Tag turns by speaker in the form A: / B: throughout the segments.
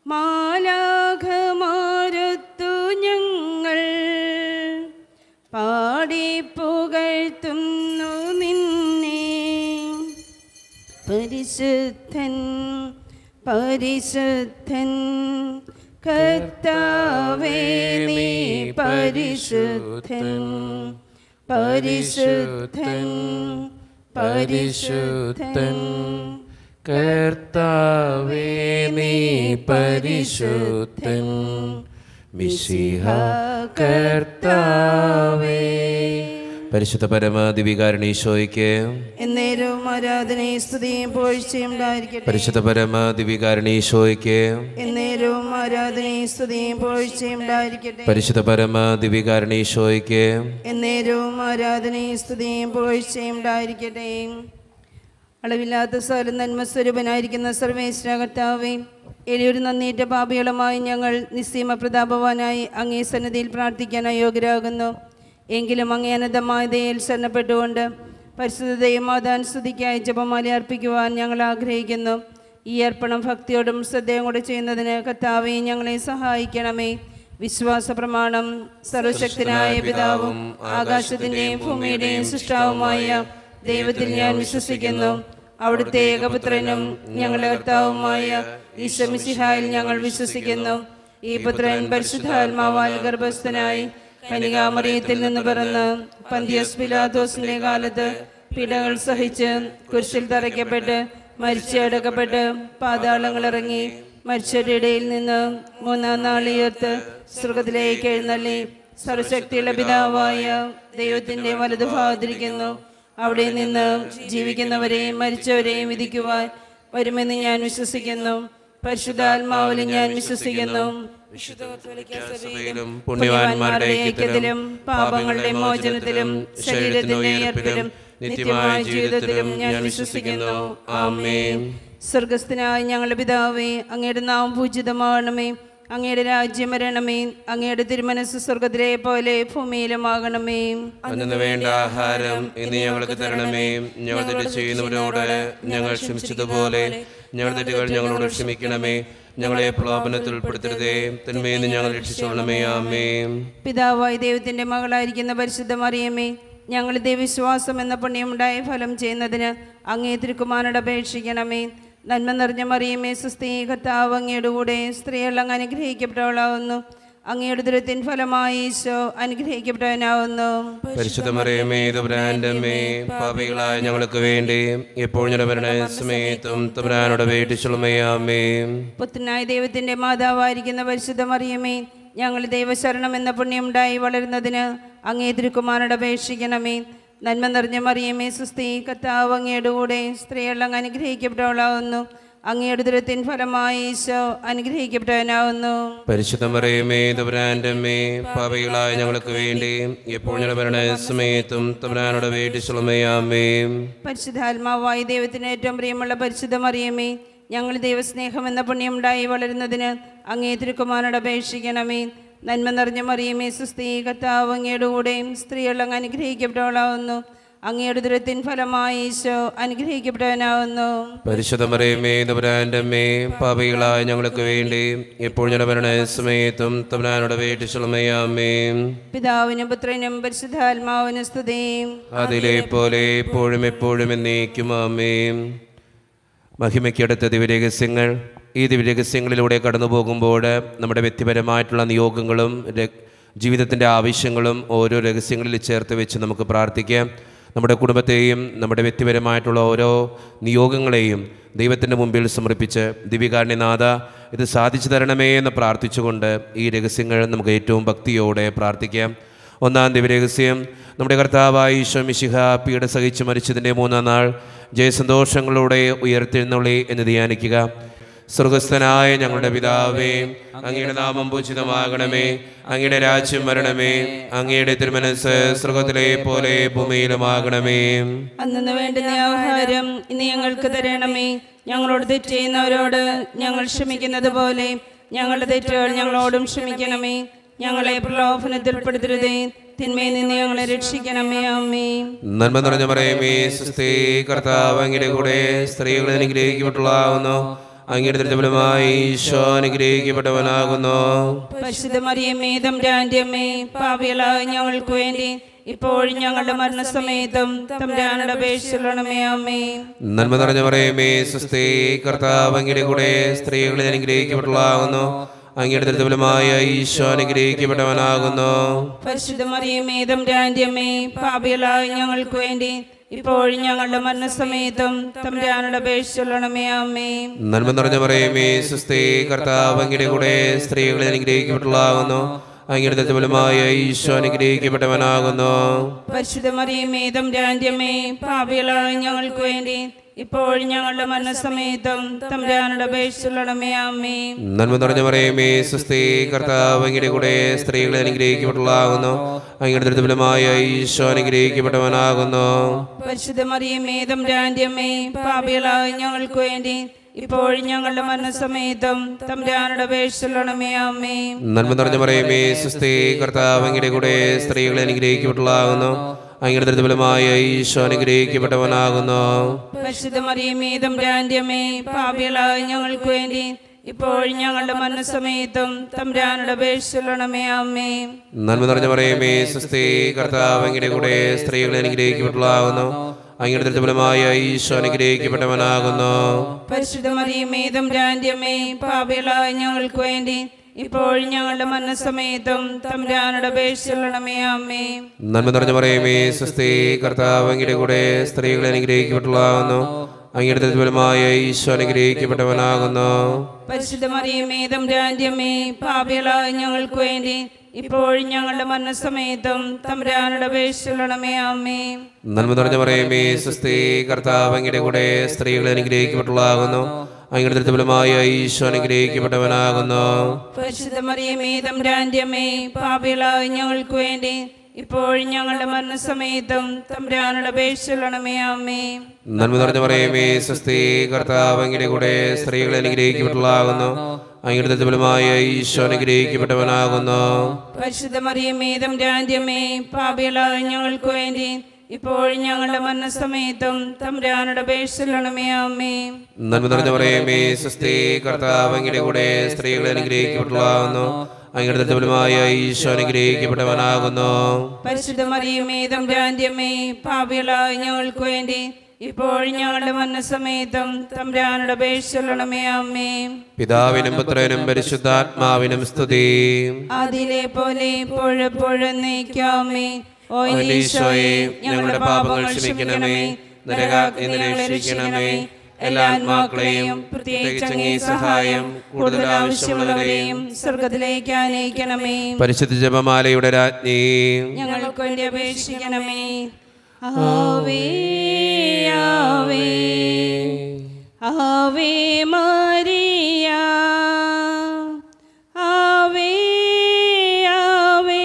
A: മാലാഖമാരത്തു ഞങ്ങൾ പാടിപ്പുകഴ്ത്തുന്നു നിന്നെ പരിശുദ്ധൻ പരിശുദ്ധൻ കർത്താവേ നീ പരിശുദ്ധൻ പരിശുദ്ധൻ പരിശുദ്ധൻ
B: കർത്താവേ നീ പരിശുദ്ധൻ മിശിഹ കർത്താവേ പരിശുദ്ധ പരമാദിവികാരണീശോയ്ക്ക്
A: എന്നേരവും ആരാധനയും സ്തുതിയും പോഴ്ചയും ഉണ്ടായിരിക്കട്ടെ
B: പരിശുദ്ധ പരമാദിവികാരണീശോയ്ക്ക്
A: എന്നേരവും ആരാധനയും സ്തുതിയും പോഴ്ചയും ഉണ്ടായിരിക്കട്ടെ
B: പരിശുദ്ധ പരമാദിവികാരണീശോയ്ക്ക്
A: എന്നേരവും ആരാധനയും സ്തുതിയും പോഴ്ചയും ഉണ്ടായിരിക്കട്ടെ അളവില്ലാത്ത സകല നന്മ സ്വരൂപനായിരിക്കുന്ന സർവേശ്വര കർത്താവേ എളിയൊരു നന്ദിയേറ്റ പാപികളുമായി ഞങ്ങൾ നിസ്സീമ പ്രതാപവാനായി അങ്ങേ സന്നിധിയിൽ പ്രാർത്ഥിക്കാൻ അയോഗ്യരാകുന്നു എങ്കിലും അങ്ങേ അനന്തമായ ദയയിൽ ശരണപ്പെട്ടുകൊണ്ട് പരിശുദ്ധതയും മാതാൻ സ്തുതിക്കായി ജപമാല അർപ്പിക്കുവാൻ ഞങ്ങൾ ആഗ്രഹിക്കുന്നു ഈ അർപ്പണം ഭക്തിയോടും ശ്രദ്ധയും കൂടെ ചെയ്യുന്നതിന് കർത്താവെ ഞങ്ങളെ സഹായിക്കണമേ വിശ്വാസ പ്രമാണം സർവശക്തനായ പിതാവും ആകാശത്തിൻ്റെയും ഭൂമിയുടെയും സൃഷ്ടാവുമായ ദൈവത്തിൽ ഞാൻ വിശ്വസിക്കുന്നു അവിടുത്തെ ഏകപുത്രനും ഞങ്ങളുടെ കർത്താവുമായ ഈശ്വമിസിഹായിൽ ഞങ്ങൾ വിശ്വസിക്കുന്നു ഈ പുത്രൻ പരിശുദ്ധാത്മാവാൽ ഗർഭസ്ഥനായി കനികാമറിയത്തിൽ നിന്ന് പിറന്ന് പന്തിയസ് പിലാദോസിന്റെ കാലത്ത് പീഡകൾ സഹിച്ച് കുരിശിൽ തറയ്ക്കപ്പെട്ട് മരിച്ചടക്കപ്പെട്ട് പാതാളങ്ങളിറങ്ങി മരിച്ചവരുടെ ഇടയിൽ നിന്ന് മൂന്നാം നാൾ ഉയർത്ത് സ്വർഗത്തിലേക്ക് എഴുന്നള്ളി സർവശക്തിയുള്ള പിതാവായ ദൈവത്തിന്റെ വലതുഭാഗത്തിരിക്കുന്നു അവിടെ നിന്ന് ജീവിക്കുന്നവരെയും മരിച്ചവരെയും വിധിക്കുവാൻ വരുമെന്ന് ഞാൻ വിശ്വസിക്കുന്നു പരിശുദ്ധാത്മാവിലും ഞാൻ വിശ്വസിക്കുന്നു വിശുദ്ധ കത്തോലിക്ക സഭയിലും പുണ്യവാന്മാരുടെ ഐക്യത്തിലും പാപങ്ങളുടെ മോചനത്തിലും ശരീരത്തിന്റെ ഉയർപ്പിലും നിത്യമായ ജീവിതത്തിലും ഞാൻ വിശ്വസിക്കുന്നു ആമേൻ സ്വർഗസ്ഥനായ ഞങ്ങളുടെ പിതാവേ അങ്ങയുടെ നാമം പൂജിതമാകണമേ അങ്ങയുടെ രാജ്യം വരണമേ അങ്ങയുടെ തിരുമനസ് സ്വർഗത്തിലെ പോലെ ഭൂമിയിലുമാകണമേ
B: അന്നു വേണ്ട ആഹാരം ഇന്ന് ഞങ്ങൾക്ക് തരണമേ ഞങ്ങൾ തെറ്റ് ചെയ്യുന്നവരോട് ഞങ്ങൾ ക്ഷമിച്ചതുപോലെ ഞങ്ങൾ തെറ്റുകൾ ഞങ്ങളോട് ക്ഷമിക്കണമേ ഞങ്ങളെ പ്രലോഭനത്തിൽ ഉൾപ്പെടുത്തരുതേ തിന്മയിൽ നിന്ന് ഞങ്ങൾ രക്ഷിച്ചോളണമേ ആമേ
A: പിതാവായ ദൈവത്തിന്റെ മകളായിരിക്കുന്ന പരിശുദ്ധ മറിയമ്മേ ഞങ്ങൾ ദൈവവിശ്വാസം എന്ന പുണ്യമുണ്ടായ ഫലം ചെയ്യുന്നതിന് അങ്ങേ തിരുക്കുമാരോട് അപേക്ഷിക്കണമേ നന്മ നിറഞ്ഞ മറിയമ്മേ സുസ്ഥീ കർത്താവ് അങ്ങയുടെ കൂടെ സ്ത്രീകൾ അങ്ങ് അനുഗ്രഹിക്കപ്പെട്ടവളാവുന്നു അങ്ങയുടെ ദുരത്തിൻ ഫലമായി ഈശോ അനുഗ്രഹിക്കപ്പെട്ടവനാവുന്നു
B: പരിശുദ്ധ മറിയമേ തുബ്രാൻ്റമ്മേ പാപികളായ ഞങ്ങൾക്ക് വേണ്ടി എപ്പോഴും ഞങ്ങളുടെ മരണ സമയത്തും തുബ്രാനോട് വേട്ടിച്ചുളമയാമേ
A: പുത്രനായ ദൈവത്തിന്റെ മാതാവായിരിക്കുന്ന പരിശുദ്ധ മറിയമേ ഞങ്ങൾ ദൈവശരണം എന്ന പുണ്യമുണ്ടായി വളരുന്നതിന് അങ്ങേ തിരുക്കുമാരോട് അപേക്ഷിക്കണമേ നന്മ നിറഞ്ഞ മറിയമേ സുസ്ഥി കർത്താവ് അങ്ങയുടെ കൂടെ സ്ത്രീകൾ അങ്ങ് അനുഗ്രഹിക്കപ്പെട്ടവളാവുന്നു അങ്ങയുടെ ദുരത്തിൻ ഫലമായി ഈശോ അനുഗ്രഹിക്കപ്പെട്ടവനാവുന്നു
B: പരിശുദ്ധ മറിയമേ തുബ്രാൻ്റമ്മേ പാപികളായ ഞങ്ങൾക്ക് വേണ്ടി എപ്പോഴും ഞങ്ങളുടെ മരണ സമയത്തും തുബ്രാനോട് വേട്ടിച്ചുളമയാമേ
A: പരിശുദ്ധാത്മാവായ ദൈവത്തിന് ഏറ്റവും പ്രിയമുള്ള പരിശുദ്ധ മറിയമേ ഞങ്ങൾ ദൈവസ്നേഹം എന്ന പുണ്യമുണ്ടായി വളരുന്നതിന് അങ്ങേ തിരുക്കുമാരോട് അപേക്ഷിക്കണമേ നന്മ നിറഞ്ഞ മറിയമേ സുസ്ഥീ കർത്താവ് അങ്ങയുടെ കൂടെയും സ്ത്രീകൾ അങ്ങ് അനുഗ്രഹിക്കപ്പെട്ടവളാവുന്നു അങ്ങയുടെ ദുരത്തിൻ ഫലമായി ഈശോ അനുഗ്രഹിക്കപ്പെട്ടവനാവുന്നു
B: പരിശുദ്ധ മറിയമേ തുബ്രാൻ്റമ്മേ പാപികളായ ഞങ്ങൾക്ക് വേണ്ടി എപ്പോഴും ഞങ്ങളുടെ മരണ സമയത്തും തുബ്രാനോട് വേട്ടിച്ചുളമയാമേ
A: പിതാവിനും പുത്രനും പരിശുദ്ധാത്മാവിനും സ്തുതിയും
B: അതിലെ പോലെ എപ്പോഴും എപ്പോഴും എന്നേക്കും ആമേൻ മഹിമയ്ക്കടുത്ത ദിവ്യരഹസ്യങ്ങൾ ഈ ദിവ്യരഹസ്യങ്ങളിലൂടെ കടന്നു പോകുമ്പോൾ നമ്മുടെ വ്യക്തിപരമായിട്ടുള്ള നിയോഗങ്ങളും ര- ജീവിതത്തിൻ്റെ ആവശ്യങ്ങളും ഓരോ രഹസ്യങ്ങളിൽ ചേർത്ത് വെച്ച് നമുക്ക് പ്രാർത്ഥിക്കാം നമ്മുടെ കുടുംബത്തെയും നമ്മുടെ വ്യക്തിപരമായിട്ടുള്ള ഓരോ നിയോഗങ്ങളെയും ദൈവത്തിൻ്റെ മുമ്പിൽ സമർപ്പിച്ച് ദിവികാരണ്യനാഥ ഇത് സാധിച്ചു തരണമേ എന്ന് പ്രാർത്ഥിച്ചുകൊണ്ട് ഈ രഹസ്യങ്ങൾ നമുക്ക് ഏറ്റവും ഭക്തിയോടെ പ്രാർത്ഥിക്കാം ഒന്നാം ദിവ്യരഹസ്യം നമ്മുടെ കർത്താവായ ഈശോ മിശിഹ പീഡ സഹിച്ച് മരിച്ചതിൻ്റെ മൂന്നാം നാൾ ജയസന്തോഷങ്ങളോടെ ഉയർത്തെഴുന്നള്ളി എന്ന് ധ്യാനിക്കുക സ്വർഗസ്ഥനായ ഞങ്ങളുടെ പിതാവേ അങ്ങയുടെ നാമം പൂജിതമാകണമേ അങ്ങയുടെ രാജ്യം വരണമേ അങ്ങയുടെ തിരുമനസ് സ്വർഗത്തിലെ പോലെ ഭൂമിയിലുമാകണമേ
A: അന്നു വേണ്ടുന്ന ആഹാരം ഇന്ന് ഞങ്ങൾക്ക് തരണമേ ഞങ്ങളോട് തെറ്റ് ചെയ്യുന്നവരോട് ഞങ്ങൾ ക്ഷമിക്കുന്നത് പോലെ ഞങ്ങളുടെ തെറ്റുകൾ ഞങ്ങളോടും ക്ഷമിക്കണമേ ഞങ്ങളെ പ്രലോഭനത്തിൽ പെടുത്തരുതേ തിന്മയിൽ നിന്ന് ഞങ്ങളെ രക്ഷിക്കണമേ അമ്മേ
B: നന്മ നിറഞ്ഞ പറയുമേ സുസ്ഥേ കർത്താവ് അങ്ങയുടെ കൂടെ സ്ത്രീകളെ അനുഗ്രഹിക്കപ്പെട്ടുള്ളാവുന്നു അങ്ങയുടെ ദുരിതഫലമായി ഈശോ അനുഗ്രഹിക്കപ്പെട്ടവനാകുന്നു
A: പരിശുദ്ധ മറിയമേ തമ്പുരാന്റെ അമ്മേ പാപികളായ ഞങ്ങൾക്ക് വേണ്ടി ഇപ്പോഴും ഞങ്ങളുടെ മരണസമയത്തും തമ്പുരാനുടെ അപേക്ഷിച്ചുള്ളണമേ അമ്മേ
B: നന്മ നിറഞ്ഞ പറയുമേ സുസ്ഥേ കർത്താവ് അങ്ങയുടെ കൂടെ സ്ത്രീകളിൽ അനുഗ്രഹിക്കപ്പെട്ടതാകുന്നു അങ്ങയുടെ ദുരിതഫലമായ ഈശോ അനുഗ്രഹിക്കപ്പെട്ടവനാകുന്നു
A: പരിശുദ്ധ മറിയമേ തമ്പുരാന്റെ അമ്മേ പാപികളായ ഞങ്ങൾക്ക് വേണ്ടി ഇപ്പോഴും ഞങ്ങളുടെ മരണസമയത്തും തമ്പുരാനുടെ അപേക്ഷിച്ചുള്ളണമേ അമ്മേ
B: നന്മ നിറഞ്ഞ പറയുമേ സുസ്ഥേ കർത്താവ് അങ്ങയുടെ കൂടെ സ്ത്രീകളിൽ അനുഗ്രഹിക്കപ്പെട്ടതാകുന്നു അങ്ങയുടെ ദുരിതഫലമായ ഈശോ അനുഗ്രഹിക്കപ്പെട്ടവനാകുന്നു
A: പരിശുദ്ധ മറിയമേ തമ്പുരാന്റെ അമ്മേ പാപികളായ ഞങ്ങൾക്ക് വേണ്ടി ഇപ്പോഴും ഞങ്ങളുടെ മരണസമയത്തും തമ്പുരാനുടെ അപേക്ഷിച്ചുള്ളണമേ അമ്മേ
B: നന്മ നിറഞ്ഞ പറയുമേ സുസ്ഥേ കർത്താവ് അങ്ങയുടെ കൂടെ സ്ത്രീകളിൽ അനുഗ്രഹിക്കപ്പെട്ടതാകുന്നു അങ്ങയുടെ ദുരിതഫലമായ ഈശോ അനുഗ്രഹിക്കപ്പെട്ടവനാകുന്നു
A: പരിശുദ്ധ മറിയമേ തമ്പുരാന്റെ അമ്മേ പാപികളായ ഞങ്ങൾക്ക് വേണ്ടി ഇപ്പോഴും ഞങ്ങളുടെ മരണസമയത്തും തമ്പുരാനുടെ അപേക്ഷിച്ചുള്ളണമേ അമ്മേ
B: നന്മ നിറഞ്ഞ പറയുമേ സുസ്ഥേ കർത്താവ് അങ്ങയുടെ കൂടെ സ്ത്രീകളിൽ അനുഗ്രഹിക്കപ്പെട്ടതാകുന്നു അങ്ങയുടെ ദുരിതഫലമായ ഈശോ അനുഗ്രഹിക്കപ്പെട്ടവനാകുന്നു
A: പരിശുദ്ധ മറിയമേ തമ്പുരാന്റെ അമ്മേ പാപികളായ ഞങ്ങൾക്ക് വേണ്ടി ഇപ്പോഴും ഞങ്ങളുടെ മരണസമയത്തും തമ്പുരാനുടെ അപേക്ഷിച്ചുള്ളണമേ അമ്മേ
B: നന്മ നിറഞ്ഞ പറയുമേ സുസ്ഥേ കർത്താവ് അങ്ങയുടെ കൂടെ സ്ത്രീകളിൽ അനുഗ്രഹിക്കപ്പെട്ടതാകുന്നു അങ്ങയുടെ ദുരിതഫലമായ ഈശോ അനുഗ്രഹിക്കപ്പെട്ടവനാകുന്നു
A: പരിശുദ്ധ മറിയമേ തമ്പുരാന്റെ അമ്മേ പാപികളായ ഞങ്ങൾക്ക് വേണ്ടി ഇപ്പോഴും ഞങ്ങളുടെ മരണസമയത്തും തമ്പുരാനുടെ അപേക്ഷിച്ചുള്ളണമേ അമ്മേ
B: നന്മ നിറഞ്ഞ പറയുമേ സുസ്ഥേ കർത്താവ് അങ്ങയുടെ കൂടെ സ്ത്രീകളിൽ അനുഗ്രഹിക്കപ്പെട്ടതാകുന്നു അങ്ങയുടെ ദുരിതഫലമായ ഈശോ അനുഗ്രഹിക്കപ്പെട്ടവനാകുന്നു
A: പരിശുദ്ധ മറിയമേ തമ്പുരാന്റെ അമ്മേ പാപികളായ ഞങ്ങൾക്ക് വേണ്ടി ഇപ്പോഴും ഞങ്ങളുടെ മരണസമയത്തും തമ്പുരാനുടെ അപേക്ഷിച്ചുള്ളണമേ അമ്മേ
B: നന്മ നിറഞ്ഞ പറയുമേ സുസ്ഥേ കർത്താവ് അങ്ങയുടെ കൂടെ സ്ത്രീകളിൽ അനുഗ്രഹിക്കപ്പെട്ടതാകുന്നു അങ്ങയുടെ ദുരിതഫലമായ ഈശോ അനുഗ്രഹിക്കപ്പെട്ടവനാകുന്നു
A: പരിശുദ്ധ മറിയമേ തമ്പുരാന്റെ അമ്മേ പാപികളായ ഞങ്ങൾക്ക് വേണ്ടി ഇപ്പോഴും ഞങ്ങളുടെ മരണസമയത്തും തമ്പുരാനുടെ അപേക്ഷിച്ചുള്ളണമേ അമ്മേ
B: നന്മ നിറഞ്ഞ പറയുമേ സുസ്ഥേ കർത്താവ് അങ്ങയുടെ കൂടെ സ്ത്രീകളിൽ അനുഗ്രഹിക്കപ്പെട്ടതാകുന്നു അങ്ങയുടെ ദുരിതഫലമായ ഈശോ അനുഗ്രഹിക്കപ്പെട്ടവനാകുന്നു
A: പരിശുദ്ധ മറിയമേ തമ്പുരാന്റെ അമ്മേ പാപികളായ ഞങ്ങൾക്ക് വേണ്ടി ഇപ്പോഴും ഞങ്ങളുടെ മരണസമയത്തും തമ്പുരാനുടെ അപേക്ഷിച്ചുള്ളണമേ അമ്മേ
B: നന്മ നിറഞ്ഞ പറയുമേ സുസ്ഥേ കർത്താവ് അങ്ങയുടെ കൂടെ സ്ത്രീകളിൽ അനുഗ്രഹിക്കപ്പെട്ടതാകുന്നു അങ്ങയുടെ ദുരിതഫലമായ ഈശോ അനുഗ്രഹിക്കപ്പെട്ടവനാകുന്നു
A: പരിശുദ്ധ മറിയമേ തമ്പുരാന്റെ അമ്മേ പാപികളായ ഞങ്ങൾക്ക് വേണ്ടി ഇപ്പോഴും ഞങ്ങളുടെ മരണസമയത്തും തമ്പുരാനുടെ അപേക്ഷിച്ചുള്ളണമേ അമ്മേ
B: പിതാവിനും പുത്രനും പരിശുദ്ധാത്മാവിനും സ്തുതി
A: അതിലെ പോലെ ഇപ്പോഴെപ്പോഴും നയിക്കാമേ ഓ
B: ഈശോയെ ഞങ്ങളുടെ പാപങ്ങൾ ക്ഷമിക്കണമേ നരകാഗ്നി രക്ഷിക്കണമേ എല്ലാ ആത്മാക്കളെയും പ്രത്യേകിച്ച് അങ്ങേ സഹായം കൂടുതൽ ആവശ്യമുള്ളവരെയും
A: സ്വർഗത്തിലേക്ക് ആനയിക്കണമേ
B: പരിശുദ്ധ ജപമാലയുടെ രാജ്ഞി
A: ഞങ്ങൾക്ക് വേണ്ടി അപേക്ഷിക്കണമേ ആവേ ആവേ ആവേ മരിയ ആവേ ആവേ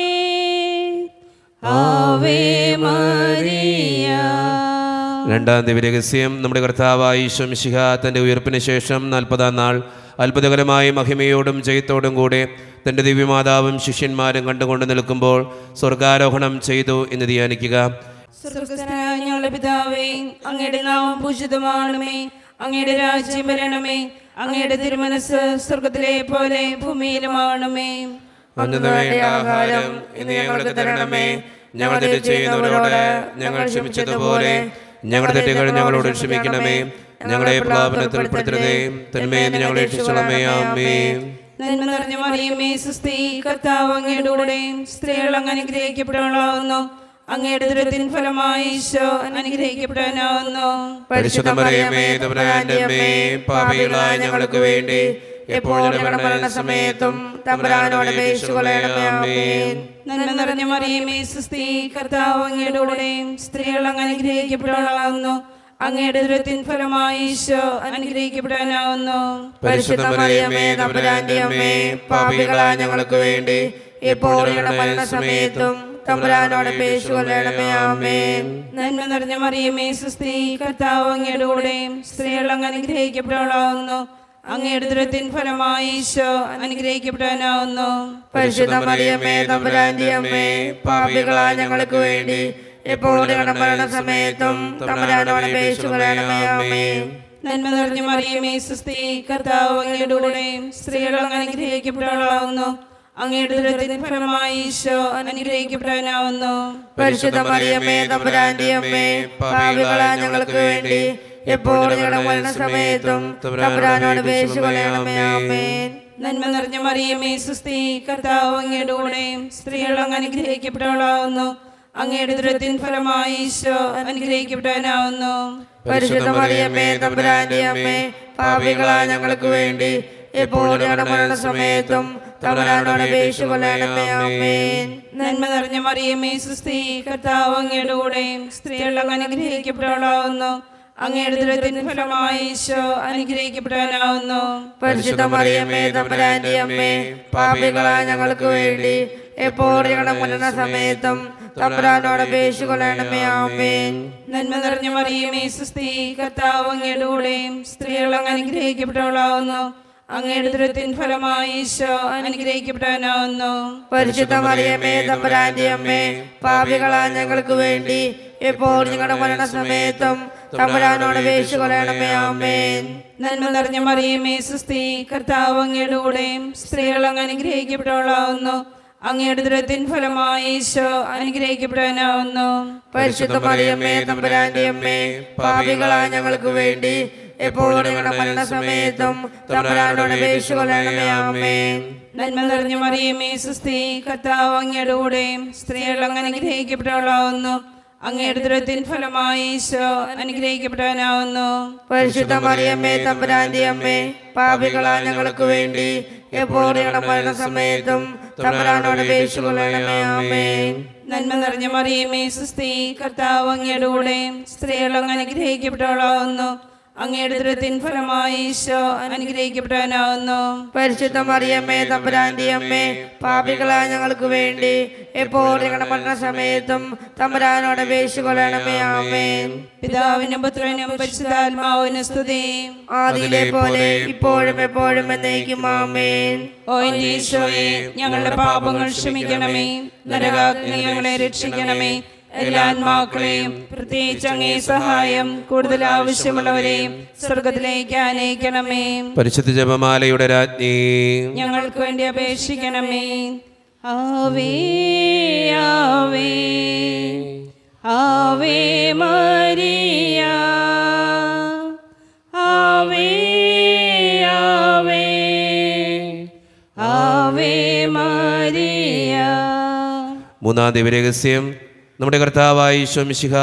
A: ആവേ മരിയ
B: രണ്ടാം ദിവ്യരഹസ്യം നമ്മുടെ കർത്താവായ ഈശോ മിശിഹ തൻ്റെ ഉയർപ്പിന് ശേഷം നാൽപ്പതാം നാൾ അത്ഭുതകരമായ മഹിമയോടും ജയത്തോടും കൂടെ തൻ്റെ ദിവ്യമാതാവും ശിഷ്യന്മാരും കണ്ടുകൊണ്ട് നിൽക്കുമ്പോൾ സ്വർഗാരോഹണം ചെയ്തു എന്ന് ധ്യാനിക്കുക
A: സ്വർഗസ്ഥനായ ഞങ്ങളുടെ പിതാവേ അങ്ങയുടെ നാമം പൂജിതമാണമേ അങ്ങയുടെ രാജ്യം വരണമേ അങ്ങയുടെ തിരുമനസ് സ്വർഗത്തിലെ പോലെ ഭൂമിയിലുമാണമേ
B: അന്നു വേണ്ട ആഹാരം ഇന്ന് ഞങ്ങൾക്ക് തരണമേ ഞങ്ങൾ തെറ്റ് ചെയ്യുന്നവരോട് ഞങ്ങൾ ക്ഷമിച്ചതുപോലെ ഞങ്ങളുടെ തെറ്റുകൾ ഞങ്ങളോട് ക്ഷമിക്കണമേ ഞങ്ങളെ പ്രലാപനത്തിൽ ഉൾപ്പെടുത്തരുതേ തന്മയെ ഞങ്ങളെ രക്ഷിച്ചോളമേ ആമേ
A: നന്മ നിറഞ്ഞ മറിയമേ സുസ്തി കർത്താവ് അങ്ങയുടെ കൂടെ സ്ത്രീകൾ അങ്ങ് അനുഗ്രഹിക്കപ്പെടാവുന്നു അങ്ങയുടെ ദുരത്തിൻ ഫലമായി ഈശോ അനുഗ്രഹിക്കപ്പെടാനാവുന്നു
B: പരിശുദ്ധ മറിയമേ തമ്പുരാന്റെ അമ്മേ പാപികളായ ഞങ്ങൾക്ക് വേണ്ടി എപ്പോഴും ഞങ്ങളുടെ മരണസമയത്തും തമ്പുരാനോട് അപേക്ഷിച്ചുകൊള്ളണമേ ആമേൻ
A: നന്മ നിറഞ്ഞ മറിയമേ സുസ്തി കർത്താവ് അങ്ങയുടെ കൂടെ സ്ത്രീകൾ അങ്ങ് അനുഗ്രഹിക്കപ്പെടാവുന്നു അങ്ങയുടെ ദുരത്തിൻ ഫലമായി ഈശോ അനുഗ്രഹിക്കപ്പെടാനാവുന്നു
B: പരിശുദ്ധ മറിയമേ തമ്പുരാന്റെ അമ്മേ പാപികളായ ഞങ്ങൾക്ക് വേണ്ടി എപ്പോഴും ഞങ്ങളുടെ മരണസമയത്തും തമ്പുരാനോട് അപേക്ഷിച്ചുകൊള്ളണമേ ആമേൻ
A: നന്മ നിറഞ്ഞ മറിയമേ സുസ്തി കർത്താവ് അങ്ങയുടെ കൂടെ സ്ത്രീകൾ അങ്ങ് അനുഗ്രഹിക്കപ്പെടാവുന്നു അങ്ങയുടെ ദുരത്തിൻ ഫലമായി ഈശോ അനുഗ്രഹിക്കപ്പെടാനാവുന്നു
B: പരിശുദ്ധ മറിയമേ തമ്പുരാന്റെ അമ്മേ പാപികളായ ഞങ്ങൾക്ക് വേണ്ടി എപ്പോഴും ഞങ്ങളുടെ മരണസമയത്തും തമ്പുരാനോട് അപേക്ഷിച്ചുകൊള്ളണമേ ആമേൻ
A: നന്മ നിറഞ്ഞ മറിയമേ സുസ്ഥി കർത്താവ് അങ്ങയുടെ കൂടെ സ്ത്രീകൾ അങ്ങ് അനുഗ്രഹിക്കപ്പെട്ടവളാവുന്നു അങ്ങയുടെ ദുരിതത്തിൻ ഫലമായി ഈശോ അനുഗ്രഹിക്കപ്പെടാനാവുന്നു
C: പരിശുദ്ധ മറിയമ്മേ തമ്പുരാന്റെ അമ്മേ പാപികളാ ഞങ്ങൾക്ക് വേണ്ടി എപ്പോഴും ഞങ്ങളുടെ മരണസമയത്തും തമ്പുരാനോട് അപേക്ഷിച്ച് കൊള്ളണമേ ആമേൻ
A: നന്മ നിറഞ്ഞ മറിയമേ സുസ്ഥി കർത്താവ് അങ്ങയുടെ കൂടെ സ്ത്രീകൾ അങ്ങ് അനുഗ്രഹിക്കപ്പെട്ടവളാവുന്നു അങ്ങയുടെ ദുരിതത്തിൻ ഫലമായി ഈശോ അനുഗ്രഹിക്കപ്പെടാനാവുന്നു
C: പരിശുദ്ധ മറിയമ്മേ തമ്പുരാന്റെ അമ്മേ പാപികളാ ഞങ്ങൾക്ക് വേണ്ടി എപ്പോഴും ഞങ്ങളുടെ മരണസമയത്തും തമ്പുരാനോട് അപേക്ഷിച്ച് കൊള്ളണമേ ആമേൻ
A: നന്മ നിറഞ്ഞ മറിയമേ സുസ്ഥി കർത്താവ് അങ്ങയുടെ കൂടെ സ്ത്രീകൾ അങ്ങ് അനുഗ്രഹിക്കപ്പെട്ടവളാവുന്നു അങ്ങയുടെ ദുരിതത്തിൻ ഫലമായി ഈശോ അനുഗ്രഹിക്കപ്പെടാനാവുന്നു
C: പരിശുദ്ധ മറിയമ്മേ തമ്പുരാന്റെ അമ്മേ പാപികളാ ഞങ്ങൾക്ക് വേണ്ടി എപ്പോഴും ഞങ്ങളുടെ മരണസമയത്തും തമ്പുരാനോട് അപേക്ഷിച്ച് കൊള്ളണമേ ആമേൻ
A: നന്മ നിറഞ്ഞ മറിയമേ സുസ്ഥി കർത്താവ് അങ്ങയുടെ കൂടെ സ്ത്രീകൾ അങ്ങ് അനുഗ്രഹിക്കപ്പെട്ടവളാവുന്നു അങ്ങയുടെ ദുരിതത്തിൻ ഫലമായി ഈശോ അനുഗ്രഹിക്കപ്പെടാനാവുന്നു
C: പരിശുദ്ധ മറിയമ്മേ തമ്പുരാന്റെ അമ്മേ പാപികളാ ഞങ്ങൾക്ക് വേണ്ടി എപ്പോഴും ഞങ്ങളുടെ മരണസമയത്തും തമ്പുരാനോട് അപേക്ഷിച്ച് കൊള്ളണമേ ആമേൻ
A: നന്മ നിറഞ്ഞ മറിയമേ സുസ്ഥി കർത്താവ് അങ്ങയുടെ കൂടെ സ്ത്രീകൾ അങ്ങ് അനുഗ്രഹിക്കപ്പെട്ടവളാവുന്നു അങ്ങയുടെ ദുരിതത്തിൻ ഫലമായി ഈശോ അനുഗ്രഹിക്കപ്പെടാനാവുന്നു
C: പരിശുദ്ധ മറിയമ്മേ തമ്പുരാന്റെ അമ്മേ പാപികളാ ഞങ്ങൾക്ക് വേണ്ടി എപ്പോഴും ഞങ്ങളുടെ മരണസമയത്തും തമ്പുരാനോട് അപേക്ഷിച്ച് കൊള്ളണമേ ആമേൻ
A: നന്മ നിറഞ്ഞ മറിയമേ സുസ്ഥി കർത്താവ് അങ്ങയുടെ കൂടെ സ്ത്രീകൾ അങ്ങ് അനുഗ്രഹിക്കപ്പെട്ടവളാവുന്നു അങ്ങയുടെ ദുരിതത്തിൻ ഫലമായി ഈശോ അനുഗ്രഹിക്കപ്പെടാനാവുന്നു
C: പരിശുദ്ധ മറിയമ്മേ തമ്പുരാന്റെ അമ്മേ പാപികളാ ഞങ്ങൾക്ക് വേണ്ടി എപ്പോഴും ഞങ്ങളുടെ മരണസമയത്തും തമ്പുരാനോട് അപേക്ഷിച്ച് കൊള്ളണമേ ആമേൻ
A: നന്മ നിറഞ്ഞ മറിയമേ സുസ്ഥി കർത്താവ് അങ്ങയുടെ കൂടെ സ്ത്രീകൾ അങ്ങ് അനുഗ്രഹിക്കപ്പെട്ടവളാവുന്നു അങ്ങയുടെ ദുരിതത്തിൻ ഫലമായി ഈശോ അനുഗ്രഹിക്കപ്പെടാനാവുന്നു
C: പരിശുദ്ധ മറിയമ്മേ തമ്പുരാന്റെ അമ്മേ പാപികളാ ഞങ്ങൾക്ക് വേണ്ടി എപ്പോഴും ഞങ്ങളുടെ മരണസമയത്തും തമ്പുരാനോട് അപേക്ഷിച്ച് കൊള്ളണമേ ആമേൻ
A: പിതാവിനും പുത്രനും പരിശുദ്ധാത്മാവിനും സ്തുതി
C: ആദിയിലെ പോലെ ഇപ്പോഴും എപ്പോഴും എന്നേക്കും ആമേൻ
A: ഓ എന്റെ ഈശോയെ ഞങ്ങളുടെ പാപങ്ങൾ ക്ഷമിക്കണമേ നരകാഗ്നി ഞങ്ങളെ രക്ഷിക്കണമേ എല്ലാ ആത്മാക്കളെയും പ്രത്യേകിച്ച് അങ്ങേ സഹായം കൂടുതൽ ആവശ്യമുള്ളവരെയും സ്വർഗത്തിലേക്ക് ആനയിക്കണമേ
B: പരിശുദ്ധ ജപമാലയുടെ രാജ്ഞി
A: ഞങ്ങൾക്ക് വേണ്ടി അപേക്ഷിക്കണമേ ആവേ ആവേ ആവേ മരിയ ആവേ ആവേ ആവേ മരിയ
B: മൂന്നാം ദിവരഹസ്യം നമ്മുടെ കർത്താവായ ഈശോമിശിഹ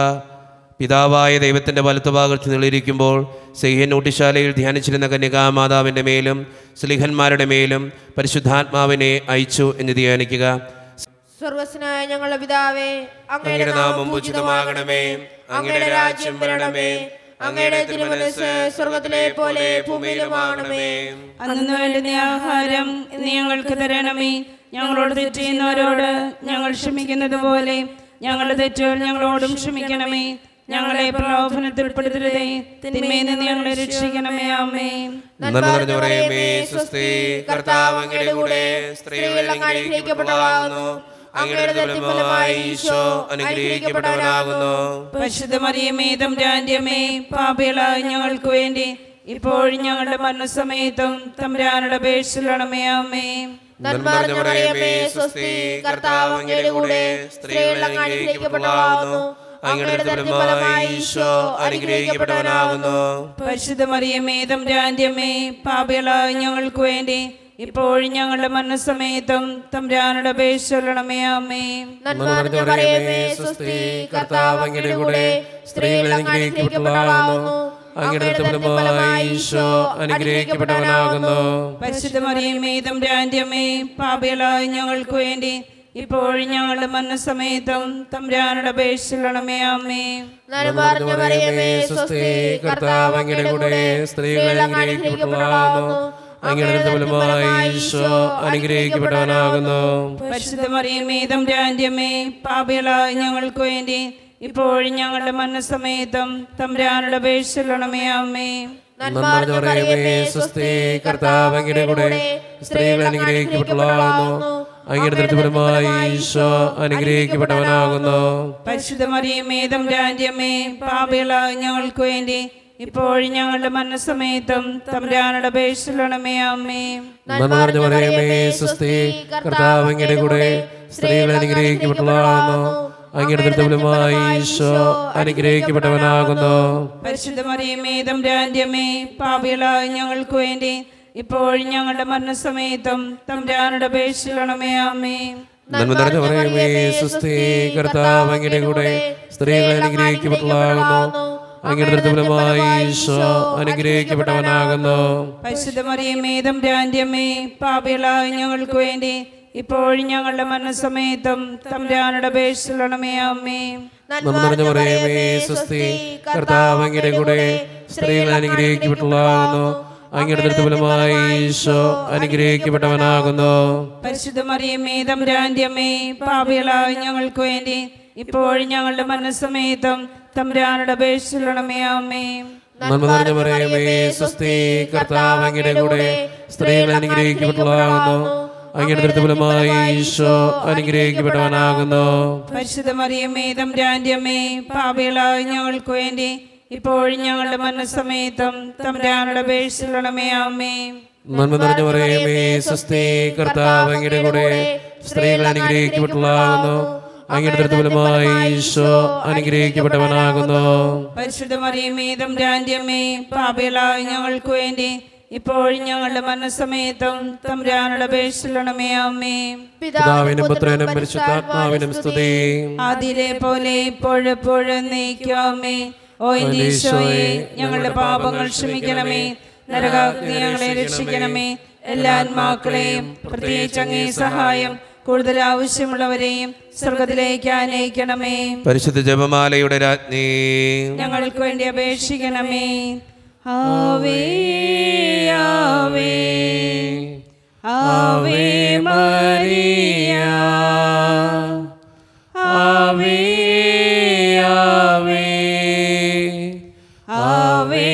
B: പിതാവായ ദൈവത്തിൻ്റെ വലത്തുഭാഗത്ത് നിളിരിക്കുമ്പോൾ സെയ്യൻ ഊട്ടിശാലയിൽ ധ്യാനിച്ചിരുന്ന കന്യകാമാതാവിൻ്റെ മേലും സ്ലിഹന്മാരുടെ മേലും പരിശുദ്ധാത്മാവിനെ അയച്ചു എന്ന് ധ്യാനിക്കുക
C: സ്വർഗസ്നായ ഞങ്ങളുടെ പിതാവേ
B: അങ്ങയുടെ നാമം പൂജിതമാകണമേ
C: അങ്ങയുടെ രാജ്യം വരണമേ അങ്ങയുടെ തിരുമനസ് സ്വർഗത്തിലെ പോലെ ഭൂമിയിലുമാണമേ
A: അന്നു വേണ്ടുന്ന ആഹാരം ഇന്ന് ഞങ്ങൾക്ക് തരണമേ ഞങ്ങളോട് തെറ്റ് ചെയ്യുന്നവരോട് ഞങ്ങൾ ക്ഷമിക്കുന്നത് പോലെ ഞങ്ങളുടെ തെറ്റുകൾ ഞങ്ങളോടും ക്ഷമിക്കണമേ ഞങ്ങളെ പ്രലോഭനത്തിൽ ഉൾപ്പെടുത്തരുതേ തിന്മയിൽ നിന്ന് ഞങ്ങളെ രക്ഷിക്കണമേ അമ്മേ
B: നന്മ നിറഞ്ഞ പറയുമേ സ്വസ്തി കർത്താവ് അങ്ങയുടെ കൂടെ സ്ത്രീകൾ അനുഗ്രഹിക്കപ്പെട്ടവളാകുന്നു അങ്ങയുടെ ഫലമായി ഈശോ അനുഗ്രഹിക്കപ്പെട്ടവനാകുന്നു
A: പരിശുദ്ധ മറിയമേ തമ്പുരാന്റെമേ പാപികളായ ഞങ്ങൾക്ക് വേണ്ടി ഇപ്പോഴും ഞങ്ങളുടെ മരണസമയത്തും തമ്പുരാനുടെ അപേക്ഷിക്കണമേ അമ്മേ
B: നന്മ നിറഞ്ഞ പറയുമേ സ്വസ്തി കർത്താവ് അങ്ങയുടെ കൂടെ സ്ത്രീകൾ അനുഗ്രഹിക്കപ്പെട്ടവളാകുന്നു അങ്ങയുടെ ഫലമായി ഈശോ അനുഗ്രഹിക്കപ്പെട്ടവനാകുന്നു
A: പരിശുദ്ധ മറിയമേ തമ്പുരാന്റെമേ പാപികളായ ഞങ്ങൾക്ക് വേണ്ടി ഇപ്പോഴും ഞങ്ങളുടെ മരണസമയത്തും തമ്പുരാനുടെ അപേക്ഷിക്കണമേ അമ്മേ
C: നന്മ നിറഞ്ഞ മറിയമേ സ്വസ്തി കർത്താവ് അങ്ങയുടെ കൂടെ സ്ത്രീകൾ അനുഗ്രഹിക്കപ്പെട്ടവളാകുന്നു അങ്ങയുടെ ഫലമായി ഈശോ അനുഗ്രഹിക്കപ്പെട്ടവനാകുന്നു
A: പരിശുദ്ധ മറിയമേ തമ്പുരാന്റെമേ പാപികളായ ഞങ്ങൾക്ക് വേണ്ടി ഇപ്പോഴും ഞങ്ങളുടെ മരണസമയത്തും തമ്പുരാനുടെ അപേക്ഷിക്കണമേ അമ്മേ
C: നന്മ നിറഞ്ഞ മറിയമേ സ്വസ്തി കർത്താവ് അങ്ങയുടെ കൂടെ സ്ത്രീകൾ അനുഗ്രഹിക്കപ്പെട്ടവളാകുന്നു അങ്ങയുടെ ഫലമായി ഈശോ അനുഗ്രഹിക്കപ്പെട്ടവനാകുന്നു
A: പരിശുദ്ധ മറിയമേ തമ്പുരാന്റെമേ പാപികളായ ഞങ്ങൾക്ക് വേണ്ടി ഇപ്പോഴും ഞങ്ങളുടെ മരണസമയത്തും തമ്പുരാനുടെ അപേക്ഷിക്കണമേ അമ്മേ
C: നന്മ നിറഞ്ഞ മറിയമേ സ്വസ്തി കർത്താവ് അങ്ങയുടെ കൂടെ സ്ത്രീകൾ അനുഗ്രഹിക്കപ്പെട്ടവളാകുന്നു അങ്ങയുടെ ഫലമായി ഈശോ അനുഗ്രഹിക്കപ്പെട്ടവനാകുന്നു
A: പരിശുദ്ധ മറിയമേ തമ്പുരാന്റെമേ പാപികളായ ഞങ്ങൾക്ക് വേണ്ടി ഇപ്പോഴും ഞങ്ങളുടെ മരണസമയത്തും തമ്പുരാനുടെ അപേക്ഷിക്കണമേ അമ്മേ
B: നന്മ നിറഞ്ഞ മറിയമേ സുസ്ഥി കർത്താവ് അങ്ങയുടെ കൂടെ സ്ത്രീകൾ അനുഗ്രഹിക്കപ്പെട്ടവളാകുന്നു അങ്ങയുടെ ദുരിതഫലമായി ഈശോ അനുഗ്രഹിക്കപ്പെട്ടവനാകുന്നു
A: പരിശുദ്ധ മറിയമേ തമ്പുരാന്റെ അമ്മേ പാപികളായ ഞങ്ങൾക്ക് വേണ്ടി ഇപ്പോഴും ഞങ്ങളുടെ മരണസമയത്തും തമ്പുരാനുടെ അപേക്ഷിക്കണമേ അമ്മേ
B: നന്മ നിറഞ്ഞ മറിയമേ സുസ്ഥി കർത്താവ് അങ്ങയുടെ കൂടെ സ്ത്രീകൾ അനുഗ്രഹിക്കപ്പെട്ടവളാകുന്നു അങ്ങയുടെ ദുരിതഫലമായി ഈശോ അനുഗ്രഹിക്കപ്പെട്ടവനാകുന്നു
A: പരിശുദ്ധ മറിയമേ തമ്പുരാന്റെ അമ്മേ പാപികളായ ഞങ്ങൾക്ക് വേണ്ടി ഇപ്പോഴും ഞങ്ങളുടെ മരണസമയത്തും തമ്പുരാനുടെ അപേക്ഷിക്കണമേ അമ്മേ
B: നന്മ നിറഞ്ഞ മറിയമേ സുസ്ഥി കർത്താവ് അങ്ങയുടെ കൂടെ സ്ത്രീകൾ അനുഗ്രഹിക്കപ്പെട്ടവളാകുന്നു അങ്ങയുടെ ദുരിതഫലമായി ഈശോ അനുഗ്രഹിക്കപ്പെട്ടവനാകുന്നു
A: പരിശുദ്ധ മറിയമേ തമ്പുരാന്റെ അമ്മേ പാപികളായ ഞങ്ങൾക്ക് വേണ്ടി ഇപ്പോഴും ഞങ്ങളുടെ മരണസമയത്തും തമ്പുരാനുടെ അപേക്ഷിക്കണമേ അമ്മേ
B: നന്മ നിറഞ്ഞ മറിയമേ സുസ്ഥി കർത്താവ് അങ്ങയുടെ കൂടെ സ്ത്രീകൾ അനുഗ്രഹിക്കപ്പെട്ടവളാകുന്നു അങ്ങയുടെ ദുരിതഫലമായി ഈശോ അനുഗ്രഹിക്കപ്പെട്ടവനാകുന്നു
A: പരിശുദ്ധ മറിയമേ തമ്പുരാന്റെ അമ്മേ പാപികളായ ഞങ്ങൾക്ക് വേണ്ടി ഇപ്പോഴും ഞങ്ങളുടെ മരണസമയത്തും തമ്പുരാനുടെ അപേക്ഷിക്കണമേ അമ്മേ
B: നന്മ നിറഞ്ഞ മറിയമേ സുസ്ഥി കർത്താവ് അങ്ങയുടെ കൂടെ സ്ത്രീകൾ അനുഗ്രഹിക്കപ്പെട്ടവളാകുന്നു അങ്ങയുടെ ദുരിതഫലമായി ഈശോ അനുഗ്രഹിക്കപ്പെട്ടവനാകുന്നു
A: പരിശുദ്ധ മറിയമേ തമ്പുരാന്റെ അമ്മേ പാപികളായ ഞങ്ങൾക്ക് വേണ്ടി ഇപ്പോഴും ഞങ്ങളുടെ മരണസമയത്തും തമ്പുരാനുടെ അപേക്ഷിക്കണമേ അമ്മേ
B: പിതാവിനും പുത്രനും പരിശുദ്ധാത്മാവിനും സ്തുതി
A: അതിലെ പോലെ ഇപ്പോഴെപ്പോഴും നയിക്കാമേ ഓ ഈശോയെ ഞങ്ങളുടെ പാപങ്ങൾ ക്ഷമിക്കണമേ നരകാഗ്നി ഞങ്ങളെ രക്ഷിക്കണമേ എല്ലാ ആത്മാക്കളെയും പ്രത്യേകിച്ച് അങ്ങേ സഹായം കൂടുതൽ ആവശ്യമുള്ളവരെയും സ്വർഗത്തിലേക്ക് ആനയിക്കണമേ
B: പരിശുദ്ധ ജപമാലയുടെ രാജ്ഞി
A: ഞങ്ങൾക്ക് വേണ്ടി അപേക്ഷിക്കണമേ ആവേ ആവേ ആവേ മരിയ ആവേ ആവേ ആവേ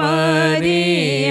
A: മരിയ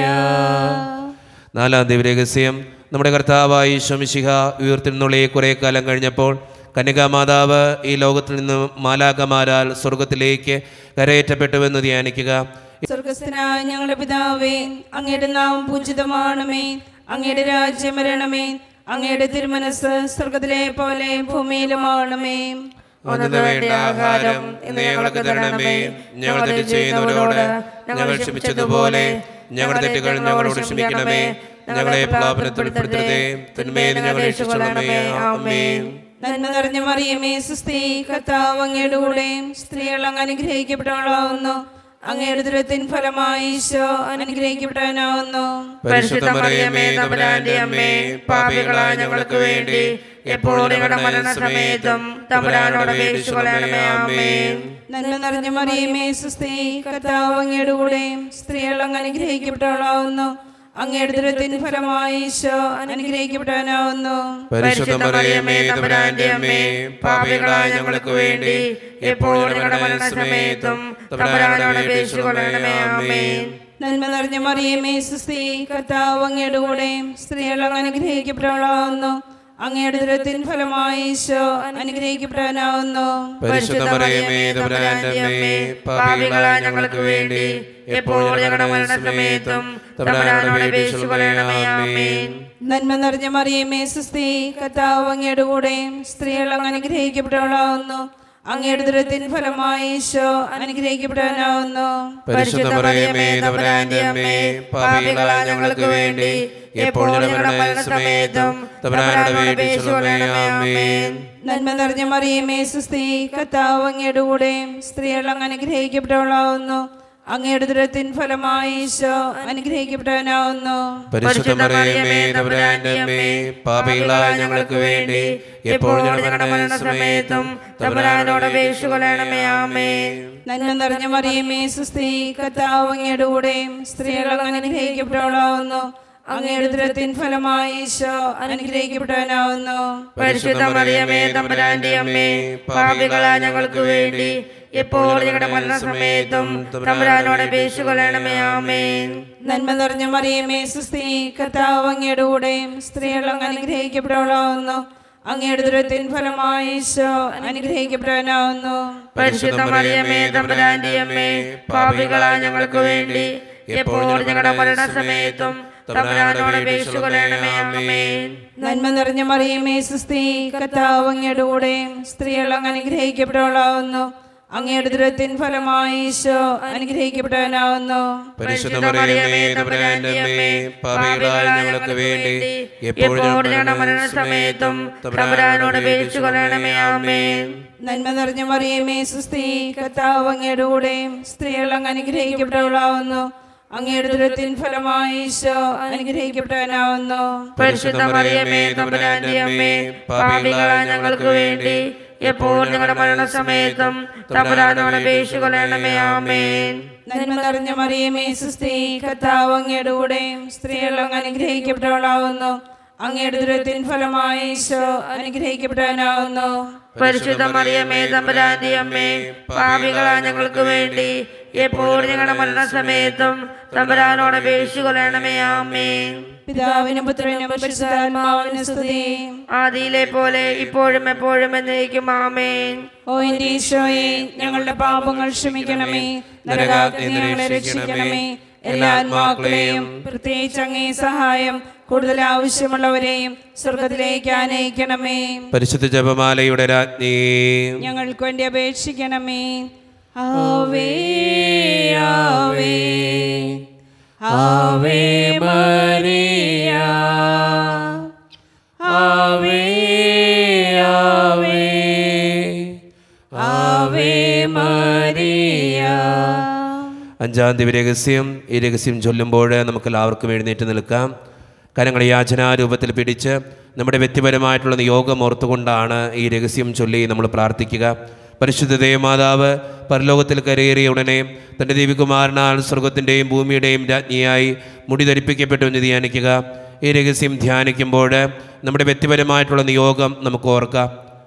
B: നാലാം ദിവരഹസ്യം നമ്മുടെ കർത്താവായി ശമിശിഹ ഉയർത്തിരുന്നുള്ള കുറെ കാലം കഴിഞ്ഞപ്പോൾ കന്യകാമാതാവ് ഈ ലോകത്തിൽ നിന്ന് മാലാകമാരാൽ സ്വർഗത്തിലേക്ക് കരയേറ്റപ്പെട്ടുവെന്ന് ധ്യാനിക്കുക
A: സ്വർഗസ്ഥനായ ഞങ്ങളുടെ പിതാവേ അങ്ങയുടെ നാമം പൂജിതമാണമേ അങ്ങയുടെ രാജ്യം വരണമേ അങ്ങയുടെ തിരുമനസ് സ്വർഗത്തിലെ പോലെ ഭൂമിയിലുമാണമേ
B: അന്നു വേണ്ട ആഹാരം ഇന്ന് ഞങ്ങൾക്ക് തരണമേ ഞങ്ങൾ തെറ്റ് ചെയ്യുന്നവരോട് ഞങ്ങൾ ക്ഷമിച്ചതുപോലെ ഞങ്ങളുടെ തെറ്റുകൾ ഞങ്ങളോട് ക്ഷമിക്കണമേ ഞങ്ങളെ പ്ലാപനത്തിൽ ഉൾപ്പെടുത്തരുതേ തിന്മയിൽ ഞങ്ങളെ രക്ഷിച്ചോളണമേ ആമേ
A: നന്മ നിറഞ്ഞ മറിയമേ സുസ്ഥി കർത്താവ് അങ്ങയുടെ കൂടെ സ്ത്രീകൾ അങ്ങ് അനുഗ്രഹിക്കപ്പെട്ടവളാവുന്നു അങ്ങയുടെ ദുരത്തിൻ ഫലമായി ഈശോ അനുഗ്രഹിക്കപ്പെട്ടവനാവുന്നു
B: പരിശുദ്ധ മറിയമേ തമ്പുരാന്റെ അമ്മേ പാപികളായ ഞങ്ങൾക്ക് വേണ്ടി എപ്പോഴും ഞങ്ങളുടെ മരണസമയത്തും തമ്പുരാനോട് അപേക്ഷിച്ചുകൊള്ളണമേ ആമേ
A: നന്മ നിറഞ്ഞ മറിയമേ സുസ്ഥി കർത്താവ് അങ്ങയുടെ കൂടെ സ്ത്രീകൾ അങ്ങ് അനുഗ്രഹിക്കപ്പെട്ടവളാവുന്നു അങ്ങയുടെ ദുരത്തിൻ ഫലമായി ഈശോ അനുഗ്രഹിക്കപ്പെട്ടവനാവുന്നു
B: പരിശുദ്ധ മറിയമേ തമ്പുരാന്റെ അമ്മേ പാപികളായ ഞങ്ങൾക്ക് വേണ്ടി എപ്പോഴും ഞങ്ങളുടെ മരണസമയത്തും തമ്പുരാനോട് അപേക്ഷിച്ചുകൊള്ളണമേ ആമേ
A: നന്മ നിറഞ്ഞ മറിയമേ സുസ്ഥി കർത്താവ് അങ്ങയുടെ കൂടെ സ്ത്രീകൾ അങ്ങ് അനുഗ്രഹിക്കപ്പെട്ടവളാവുന്നു അങ്ങയുടെ ദുരത്തിൻ ഫലമായി ഈശോ അനുഗ്രഹിക്കപ്പെട്ടവനാവുന്നു
B: പരിശുദ്ധ മറിയമേ തമ്പുരാന്റെ അമ്മേ പാപികളായ ഞങ്ങൾക്ക് വേണ്ടി എപ്പോഴും ഞങ്ങളുടെ മരണസമയത്തും തമ്പുരാനോട് അപേക്ഷിച്ചുകൊള്ളണമേ ആമേ
A: നന്മ നിറഞ്ഞ മറിയമേ സുസ്ഥി കർത്താവ് അങ്ങയുടെ കൂടെ സ്ത്രീകൾ അങ്ങ് അനുഗ്രഹിക്കപ്പെട്ടവളാവുന്നു അങ്ങയുടെ ദുരത്തിൻ ഫലമായി ഈശോ അനുഗ്രഹിക്കപ്പെട്ടവനാവുന്നു
B: പരിശുദ്ധ മറിയമേ തമ്പുരാന്റെ അമ്മേ പാപികളായ ഞങ്ങൾക്ക് വേണ്ടി എപ്പോഴും ഞങ്ങളുടെ മരണസമയത്തും തമ്പുരാനോട് അപേക്ഷിച്ചുകൊള്ളണമേ ആമേ
A: നന്മ നിറഞ്ഞ മറിയമേ സുസ്ഥി കർത്താവ് അങ്ങയുടെ കൂടെ സ്ത്രീകൾ അങ്ങ് അനുഗ്രഹിക്കപ്പെട്ടവളാവുന്നു അങ്ങയുടെ ദുരത്തിൻ ഫലമായി ഈശോ അനുഗ്രഹിക്കപ്പെട്ടവനാവുന്നു
B: പരിശുദ്ധ മറിയമേ തമ്പുരാന്റെ അമ്മേ പാപികളായ ഞങ്ങൾക്ക് വേണ്ടി എപ്പോഴും ഞങ്ങളുടെ മരണസമയത്തും തമ്പുരാനോട് അപേക്ഷിച്ചുകൊള്ളണമേ ആമേ
A: നന്മ നിറഞ്ഞ മറിയമേ സുസ്ഥി കർത്താവ് അങ്ങയുടെ കൂടെ സ്ത്രീകൾ അങ്ങ് അനുഗ്രഹിക്കപ്പെട്ടവളാവുന്നു അങ്ങയുടെ ദുരത്തിൻ ഫലമായി ഈശോ അനുഗ്രഹിക്കപ്പെട്ടവനാവുന്നു
C: പരിശുദ്ധ മറിയമേ തമ്പുരാന്റെ അമ്മേ പാപികളായ ഞങ്ങൾക്ക് വേണ്ടി എപ്പോൾ ഞങ്ങളുടെ മരണസമയത്തും തമ്പുരാനോട് അപേക്ഷിച്ചുകൊള്ളണമേ ആമേ
A: നന്മ നിറഞ്ഞ മറിയമേ സുസ്ഥി കർത്താവ് അങ്ങയുടെ കൂടെ സ്ത്രീകൾ അങ്ങ് അനുഗ്രഹിക്കപ്പെട്ടവളാവുന്നു അങ്ങയുടെ ദുരത്തിൻ ഫലമായി ഈശോ അനുഗ്രഹിക്കപ്പെടാനാവുന്നു
C: പരിശുദ്ധ മറിയമേ തമ്പുരാന്റെ അമ്മേ പാപികളായ ഞങ്ങൾക്ക് വേണ്ടി എപ്പോഴും ഞങ്ങളുടെ മരണസമയത്തും തമ്പുരാനോട് അപേക്ഷിക്കണമേ ആമേൻ
A: നന്മ നിറഞ്ഞ മറിയമേ സുസ്തി കർത്താവ് അങ്ങയുടെ കൂടെ സ്ത്രീകൾ അങ്ങ് അനുഗ്രഹിക്കപ്പെടാവുന്നു അങ്ങയുടെ ദുരത്തിൻ ഫലമായി ഈശോ അനുഗ്രഹിക്കപ്പെടാനാവുന്നു
B: പരിശുദ്ധ മറിയമേ തമ്പുരാന്റെ അമ്മേ പാപികളായ ഞങ്ങൾക്ക് വേണ്ടി എപ്പോഴും ഞങ്ങളുടെ മരണസമയത്തും തമ്പുരാനോട് അപേക്ഷിച്ചുകൊള്ളണമേ ആമേൻ
A: നന്മ നിറഞ്ഞ മറിയമേ സുസ്തി കർത്താവ് അങ്ങയുടെ കൂടെ സ്ത്രീകൾ അങ്ങ് അനുഗ്രഹിക്കപ്പെടാവുന്നു അങ്ങയുടെ ദുരത്തിൻ ഫലമായി ഈശോ അനുഗ്രഹിക്കപ്പെടാനാവുന്നു
C: പരിശുദ്ധ മറിയമേ തമ്പുരാന്റെ അമ്മേ പാപികളായ ഞങ്ങൾക്ക് വേണ്ടി എപ്പോഴും ഞങ്ങളുടെ മരണസമയത്തും തമ്പുരാനോട് അപേക്ഷിക്കണമേ ആമേൻ
A: നന്മ നിറഞ്ഞ മറിയമേ സുസ്തി കർത്താവ് അങ്ങയുടെ കൂടെ സ്ത്രീകൾ അങ്ങ് അനുഗ്രഹിക്കപ്പെടാവുന്നു അങ്ങയുടെ ദുരത്തിൻ ഫലമായി ഈശോ അനുഗ്രഹിക്കപ്പെടാനാവുന്നു
C: പരിശുദ്ധ മറിയമേ തമ്പുരാന്റെ അമ്മേ പാപികളായ ഞങ്ങൾക്ക് വേണ്ടി എപ്പോഴും ഞങ്ങളുടെ മരണസമയത്തും തമ്പുരാനോട് അപേക്ഷിക്കണമേ ആമേൻ
A: പിതാവിനും പുത്രനും പരിശുദ്ധാത്മാവിനും സ്തുതി
C: ആദിയിലെ പോലെ ഇപ്പോഴും എപ്പോഴും എന്നേക്കും ആമേൻ
A: ഓ എന്റെ ഈശോയെ ഞങ്ങളുടെ പാപങ്ങൾ ക്ഷമിക്കണമേ നരകാഗ്നി ഞങ്ങളെ രക്ഷിക്കണമേ എല്ലാ ആത്മാക്കളെയും പ്രത്യേകിച്ച് അങ്ങേ സഹായം കൂടുതൽ ആവശ്യമുള്ളവരെയും സ്വർഗത്തിലേക്ക് ആനയിക്കണമേ
B: പരിശുദ്ധ ജപമാലയുടെ രാജ്ഞി
A: ഞങ്ങൾക്ക് വേണ്ടി അപേക്ഷിക്കണമേ ആവേ ആവേ ആവേ മരിയ ആവേ ആവേ ആവേ മരിയ
B: അഞ്ചാം ദിവ്യ രഹസ്യം ഈ രഹസ്യം ചൊല്ലുമ്പോൾ നമുക്ക് എല്ലാവർക്കും എഴുന്നേറ്റ് നിൽക്കാം കരങ്ങളെ യാചനാരൂപത്തിൽ പിടിച്ച് നമ്മുടെ വ്യക്തിപരമായിട്ടുള്ള നിയോഗം ഓർത്തുകൊണ്ടാണ് ഈ രഹസ്യം ചൊല്ലി നമ്മൾ പ്രാർത്ഥിക്കുക പരിശുദ്ധ ദേവമാതാവ് പരലോകത്തിൽ കരയേറിയ ഉടനെ തൻ്റെ ദേവികുമാരനാൽ സ്വർഗത്തിൻ്റെയും ഭൂമിയുടെയും രാജ്ഞിയായി മുടി ധരിപ്പിക്കപ്പെട്ടു എന്ന് ധ്യാനിക്കുക ഈ രഹസ്യം ധ്യാനിക്കുമ്പോൾ നമ്മുടെ വ്യക്തിപരമായിട്ടുള്ള നിയോഗം നമുക്ക് ഓർക്കാം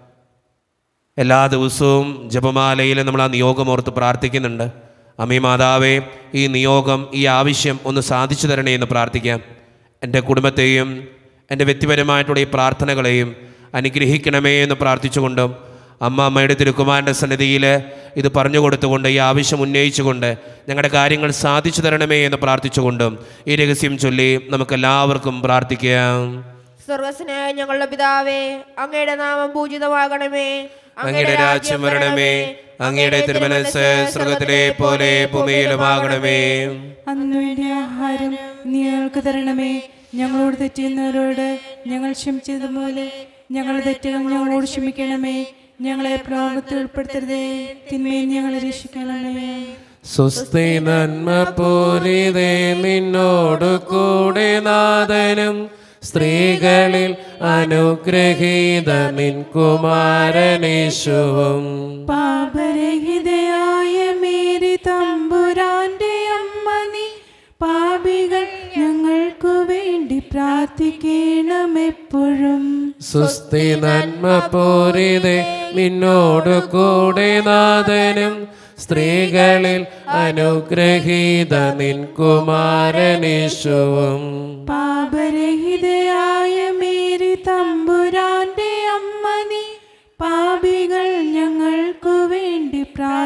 B: എല്ലാ ദിവസവും ജപമാലയിൽ നമ്മൾ ആ നിയോഗം ഓർത്ത് പ്രാർത്ഥിക്കുന്നുണ്ട് അമ്മേ മാതാവേ ഈ നിയോഗം ഈ ആവശ്യം ഒന്ന് സാധിച്ചു തരണേ എന്ന് പ്രാർത്ഥിക്കാം എൻ്റെ കുടുംബത്തെയും എൻ്റെ വ്യക്തിപരമായിട്ടുള്ള ഈ പ്രാർത്ഥനകളെയും അനുഗ്രഹിക്കണമേ എന്ന് പ്രാർത്ഥിച്ചുകൊണ്ടും അമ്മ അമ്മയുടെ തിരുക്കുമാരൻ്റെ സന്നിധിയിൽ ഇത് പറഞ്ഞു കൊടുത്തുകൊണ്ട് ഈ ആവശ്യം ഉന്നയിച്ചുകൊണ്ട് ഞങ്ങളുടെ കാര്യങ്ങൾ സാധിച്ചു തരണമേ എന്ന് പ്രാർത്ഥിച്ചുകൊണ്ടും ഈ രഹസ്യം ചൊല്ലി നമുക്കെല്ലാവർക്കും പ്രാർത്ഥിക്കാം
C: സ്വർഗസ്നായ ഞങ്ങളുടെ പിതാവേ അങ്ങയുടെ നാമം പൂജിതമാകണമേ
B: അങ്ങയുടെ രാജ്യം വരണമേ അങ്ങയുടെ തിരുമനസ് സ്വർഗത്തിലെ പോലെ ഭൂമിയിലുമാകണമേ
D: അന്ന് വേണ്ടി ആഹാരം നീ ഞങ്ങൾക്ക് തരണമേ ഞങ്ങളോട് തെറ്റുന്നവരോട് ഞങ്ങൾ ക്ഷമിച്ചതുപോലെ ഞങ്ങളുടെ തെറ്റുകൾ ഞങ്ങളോട് ക്ഷമിക്കണമേ ഞങ്ങളെ പ്രലോഭത്തിൽ ഉൾപ്പെടുത്തരുതേ തിന്മയിൽ ഞങ്ങളെ രക്ഷിക്കണമേ
B: സ്വസ്തി നന്മ പൂരിതേ നിന്നോട് കൂടെ നാഥനും സ്ത്രീകളിൽ അനുഗ്രഹീത നിൻ കുമാരനേശുവും
D: പാപരഹിതയായ മേരി തമ്പുരാന്റെ അമ്മ നീ പാപികൾ ഞങ്ങൾക്കു വേണ്ടി പ്രാർത്ഥിക്കണമെപ്പോഴും
B: സുസ്തി നന്മ പൂരിതേ നിന്നോട് കൂടെ നാഥനും സ്ത്രീകളിൽ അനുഗ്രഹീത നിൻ കുമാരനേശുവും
D: പാപരഹിതയായ മേരി തമ്പുരാന്റെ അമ്മ നീ പാപികൾ ഞങ്ങൾക്കു വേണ്ടി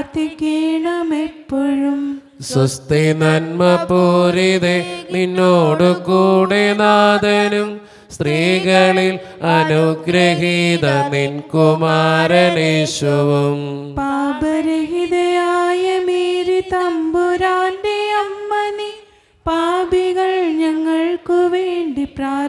D: പ്രാർത്ഥിക്കണമെപ്പോഴും
B: സ്വസ്തി നന്മ പൂരിതേ നിന്നോട് കൂടെ നാഥനും സ്ത്രീകളിൽ അനുഗ്രഹീത നിൻ കുമാരനേശുവും
D: പാപരഹിതയായ മേരി തമ്പുരാന്റെ അമ്മ നീ പാപികൾ ഞങ്ങൾക്കു വേണ്ടി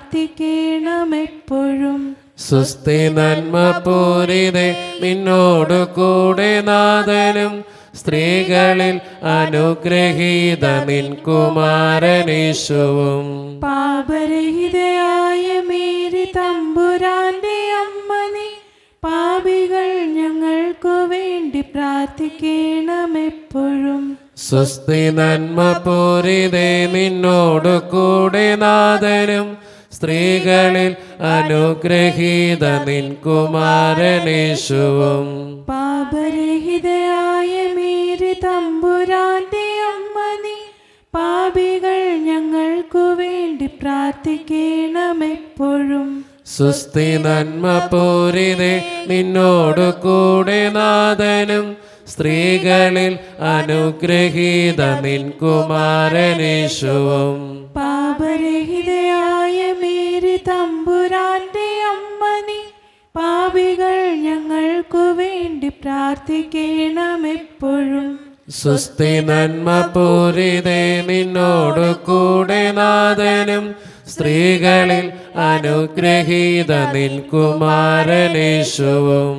D: പ്രാർത്ഥിക്കണമെപ്പോഴും
B: സുസ്തി നന്മ പൂരിതേ നിന്നോട് കൂടെ നാഥനും സ്ത്രീകളിൽ അനുഗ്രഹീത നിൻ കുമാരനേശുവും
D: പാപരഹിതയായ മേരി തമ്പുരാന്റെ അമ്മ നീ പാപികൾ ഞങ്ങൾക്കു വേണ്ടി പ്രാർത്ഥിക്കണമെപ്പോഴും
B: സുസ്തി നന്മ പൂരിതേ നിന്നോട് കൂടെ നാഥനും സ്ത്രീകളിൽ അനുഗ്രഹീത നിൻ കുമാരനേശുവും
D: പാപരഹിതയായ മേരി തമ്പുരാന്റെ അമ്മ നീ പാപികൾ ഞങ്ങൾക്കു വേണ്ടി പ്രാർത്ഥിക്കണമെപ്പോഴും
B: സുസ്ഥി നന്മ പൂരിതേ നിന്നോട് കൂടെ നാഥനും സ്ത്രീകളിൽ അനുഗ്രഹീത നിൻ കുമാരനേശുവും
D: പാപരഹിതയായ മേരി തമ്പുരാന്റെ അമ്മ നീ പാപികൾ ഞങ്ങൾക്കു വേണ്ടി പ്രാർത്ഥിക്കണം എപ്പോഴും
B: സുസ്ഥി നന്മ പൂരിതേ നിന്നോട് കൂടെ നാഥനും സ്ത്രീകളിൽ അനുഗ്രഹീത നിൻ കുമാരനേശുവും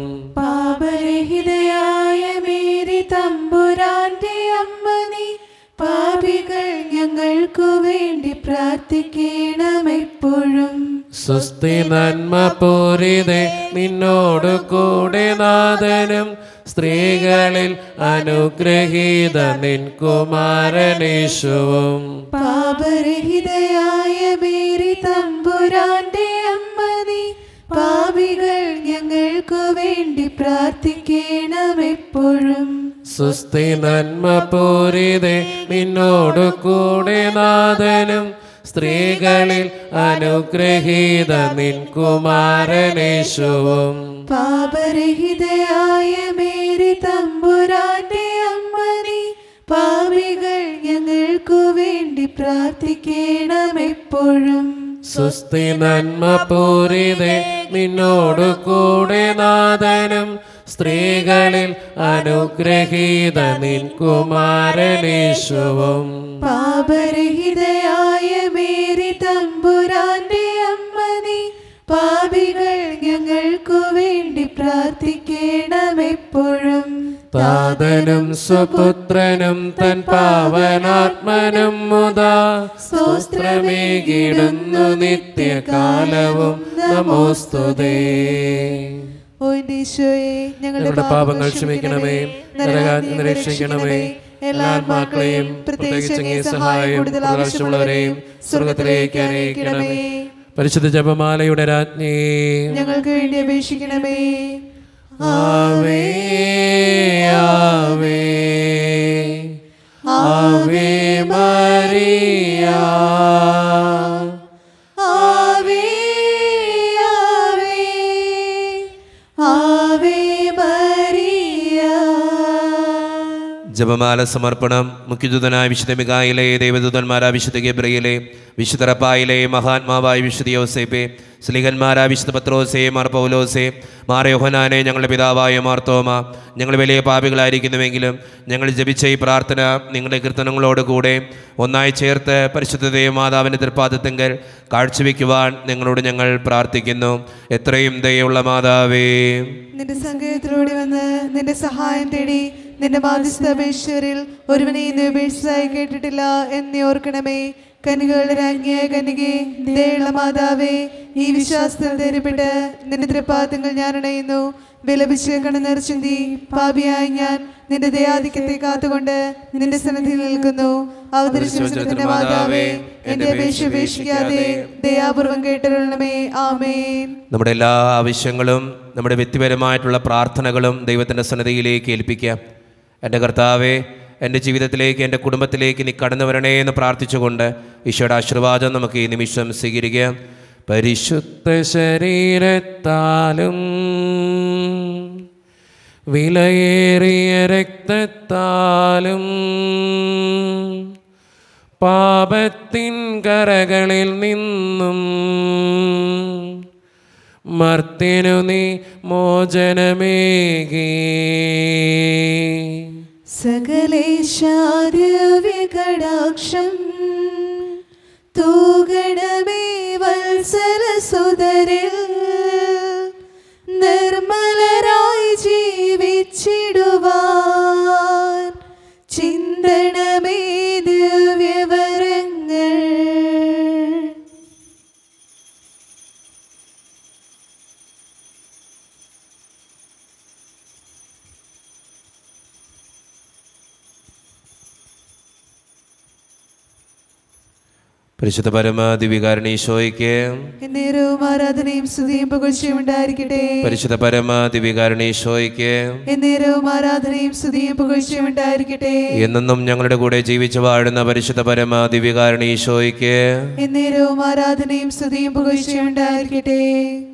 D: പാപരഹിതയായ മേരി തമ്പുരാന്റെ അമ്മ നീ പാപികൾ ഞങ്ങൾക്കു വേണ്ടി പ്രാർത്ഥിക്കണം എപ്പോഴും
B: സുസ്ഥി നന്മ പൂരിതേ നിന്നോട് കൂടെ നാഥനും സ്ത്രീകളിൽ അനുഗ്രഹീത നിൻ കുമാരനേശുവും
D: പാപരഹിതയായ മേരി തമ്പുരാന്റെ അമ്മ നീ പാപികൾ ഞങ്ങൾക്കു വേണ്ടി പ്രാർത്ഥിക്കണം എപ്പോഴും
B: സുസ്ഥി നന്മ പൂരിതേ നിന്നോട് കൂടെ നാഥനും സ്ത്രീകളിൽ അനുഗ്രഹീത നിൻ കുമാരനേശുവും
D: പാപരഹിതയായ മേരി തമ്പുരാന്റെ അമ്മ നീ പാപികൾ ഞങ്ങൾക്കു വേണ്ടി പ്രാർത്ഥിക്കണം എപ്പോഴും
B: സുസ്ഥി നന്മ പൂരിതേ നിന്നോട് കൂടെ നാഥനും സ്ത്രീകളിൽ അനുഗ്രഹീത നിൻ കുമാരനേശുവും
D: പാപരഹിതയായ മേരി തമ്പുരാന്റെ അമ്മ നീ പാപികൾ ഞങ്ങൾക്കു വേണ്ടി പ്രാർത്ഥിക്കണം എപ്പോഴും
B: താതനും സുപുത്രനും തൻ പാവനാത്മനും മുതാ സ്തോത്രമേകിടുന്നു നിത്യകാലവും നമോസ്തുതേ
D: ഓ എന്റെ ഈശോയെ
B: ഞങ്ങളുടെ പാപങ്ങൾ ക്ഷമിക്കണമേ നരകാഗ്നി രക്ഷിക്കണമേ എല്ലാ ആത്മാക്കളെയും പ്രത്യേകിച്ച് അങ്ങേ സഹായം കൂടുതൽ ആവശ്യമുള്ളവരെയും സ്വർഗത്തിലേക്ക് അനയിക്കണമേ പരിശുദ്ധ ജപമാലയുടെ രാജ്ഞി
D: ഞങ്ങൾക്ക് വേണ്ടി അപേക്ഷിക്കണമേ
B: ആവേ ആവേ ആവേ മരിയ
D: ആവേ ആവേ ആവേ മരിയ
B: ജപമാല സമർപ്പണം മുഖ്യദൂതനായ വിശുദ്ധ മികായിലെ ദേവദൂതന്മാരായ വിശുദ്ധ ഗബ്രയിലെ വിശുദ്ധ റപ്പായിലെ മഹാത്മാവായ വിശുദ്ധ യോസേപ്പെ സ്ലിഹന്മാരായ വിശുദ്ധ പത്രോസെ മാർ പൗലോസെ മാർ യോഹനാനെ ഞങ്ങളുടെ പിതാവായ മാർത്തോമ ഞങ്ങൾ വലിയ പാപികളായിരിക്കുന്നുവെങ്കിലും ഞങ്ങൾ ജപിച്ച ഈ പ്രാർത്ഥന നിങ്ങളുടെ കീർത്തനങ്ങളോട് കൂടെ ഒന്നായി ചേർത്ത് പരിശുദ്ധ ദേവമാതാവിൻ്റെ തൃപ്പാദത്തെങ്കിൽ കാഴ്ചവെക്കുവാൻ നിങ്ങളോട് ഞങ്ങൾ പ്രാർത്ഥിക്കുന്നു എത്രയും ദയുള്ള മാതാവേ
D: നിന്റെ സങ്കേതത്തിലൂടെ വന്ന് നിന്റെ സഹായം തേടി നിന്റെ മാധ്യസ്ഥ അപേക്ഷകരിൽ ഒരുവനെ ഇന്ന് ഉപേക്ഷിച്ചതായി കേട്ടിട്ടില്ല എന്ന് ഓർക്കണമേ കനികളുടെ രാജ്ഞിയായ കനികെ ദയുള്ള മാതാവേ ഈ വിശ്വാസത്തിൽ ധൈര്യപ്പെട്ട് നിന്റെ തൃപ്പാദങ്ങൾ ഞാൻ അണയുന്നു വിലപിച്ച് കണ്ണുനീർ ചിന്തി പാപിയായ ഞാൻ നിന്റെ ദയാധിക്യത്തെ കാത്തുകൊണ്ട് നിന്റെ സന്നിധിയിൽ നിൽക്കുന്നു അവതരിച്ചിന്റെ മാതാവേ എന്റെ അപേക്ഷ ഉപേക്ഷിക്കാതെ ദയാപൂർവം കേട്ടരുളണമേ ആമേൻ
B: നമ്മുടെ എല്ലാ ആവശ്യങ്ങളും നമ്മുടെ വ്യക്തിപരമായിട്ടുള്ള പ്രാർത്ഥനകളും ദൈവത്തിൻ്റെ സന്നദ്ധയിലേക്ക് ഏൽപ്പിക്കാം എൻ്റെ കർത്താവെ എൻ്റെ ജീവിതത്തിലേക്ക് എൻ്റെ കുടുംബത്തിലേക്ക് നീ കടന്നു വരണേ എന്ന് പ്രാർത്ഥിച്ചുകൊണ്ട് ഈശോയുടെ ആശീർവാദം നമുക്ക് ഈ നിമിഷം സ്വീകരിക്കാം പരിശുദ്ധ ശരീരത്താലും വിലയേറിയ രക്തത്താലും പാപത്തിൻ കരകളിൽ നിന്നും മർത്തിനു നീ മോചനമേകി
D: സകലേശാദ്യവികടാക്ഷം തൂകണമേ വത്സരസുതരിൽ നിർമ്മലരായി ജീവിച്ചിടുവാൻ ചിന്തണമേ ദിവ്യവരങ്ങൾ
B: പരിശുദ്ധ പരമാദിവികാരണീശോയ്ക്ക്
D: എന്നേരവും ആരാധനയും സ്തുതിയും പുകഴ്ചയും ഉണ്ടായിരിക്കട്ടെ
B: പരിശുദ്ധ പരമാദിവികാരണീശോയ്ക്ക്
D: എന്നേരവും ആരാധനയും സ്തുതിയും പുകഴ്ചയും ഉണ്ടായിരിക്കട്ടെ
B: എന്നെന്നും ഞങ്ങളുടെ കൂടെ ജീവിച്ചു വാഴുന്ന പരിശുദ്ധ പരമാദിവികാരണീശോയ്ക്ക്
D: എന്നേരവും ആരാധനയും സ്തുതിയും പുകഴ്ചയും ഉണ്ടായിരിക്കട്ടെ